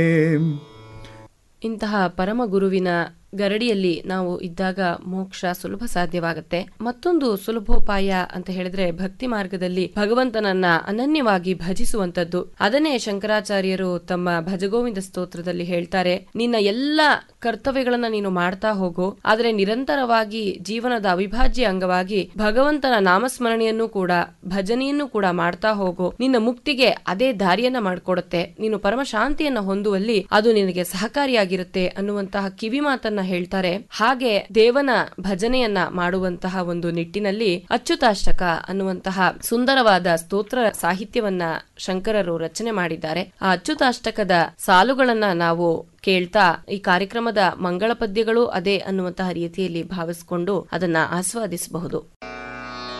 ಇಂತಹ ಪರಮ ಗುರುವಿನ ಗರಡಿಯಲ್ಲಿ ನಾವು ಇದ್ದಾಗ ಮೋಕ್ಷ ಸುಲಭ ಸಾಧ್ಯವಾಗುತ್ತೆ ಮತ್ತೊಂದು ಸುಲಭೋಪಾಯ ಅಂತ ಹೇಳಿದ್ರೆ ಭಕ್ತಿ ಮಾರ್ಗದಲ್ಲಿ ಭಗವಂತನನ್ನ ಅನನ್ಯವಾಗಿ ಭಜಿಸುವಂತದ್ದು ಅದನ್ನೇ ಶಂಕರಾಚಾರ್ಯರು ತಮ್ಮ ಭಜಗೋವಿಂದ ಸ್ತೋತ್ರದಲ್ಲಿ ಹೇಳ್ತಾರೆ ನಿನ್ನ ಎಲ್ಲ ಕರ್ತವ್ಯಗಳನ್ನ ನೀನು ಮಾಡ್ತಾ ಹೋಗು ಆದ್ರೆ ನಿರಂತರವಾಗಿ ಜೀವನದ ಅವಿಭಾಜ್ಯ ಅಂಗವಾಗಿ ಭಗವಂತನ ನಾಮಸ್ಮರಣೆಯನ್ನು ಕೂಡ ಭಜನೆಯನ್ನು ಕೂಡ ಮಾಡ್ತಾ ಹೋಗು ನಿನ್ನ ಮುಕ್ತಿಗೆ ಅದೇ ದಾರಿಯನ್ನ ಮಾಡಿಕೊಡುತ್ತೆ ನೀನು ಪರಮ ಶಾಂತಿಯನ್ನ ಹೊಂದುವಲ್ಲಿ ಅದು ನಿನಗೆ ಸಹಕಾರಿಯಾಗಿರುತ್ತೆ ಅನ್ನುವಂತಹ ಕಿವಿ ಮಾತನ್ನ ಹೇಳ್ತಾರೆ ಹಾಗೆ ದೇವನ ಭಜನೆಯನ್ನ ಮಾಡುವಂತಹ ಒಂದು ನಿಟ್ಟಿನಲ್ಲಿ ಅಚ್ಯುತಾಷ್ಟಕ ಅನ್ನುವಂತಹ ಸುಂದರವಾದ ಸ್ತೋತ್ರ ಸಾಹಿತ್ಯವನ್ನ ಶಂಕರರು ರಚನೆ ಮಾಡಿದ್ದಾರೆ ಆ ಅಚ್ಯುತಾಷ್ಟಕದ ಸಾಲುಗಳನ್ನ ನಾವು ಕೇಳ್ತಾ ಈ ಕಾರ್ಯಕ್ರಮದ ಮಂಗಳ ಪದ್ಯಗಳು ಅದೇ ಅನ್ನುವಂತಹ ರೀತಿಯಲ್ಲಿ ಭಾವಿಸಿಕೊಂಡು ಅದನ್ನ ಆಸ್ವಾದಿಸಬಹುದು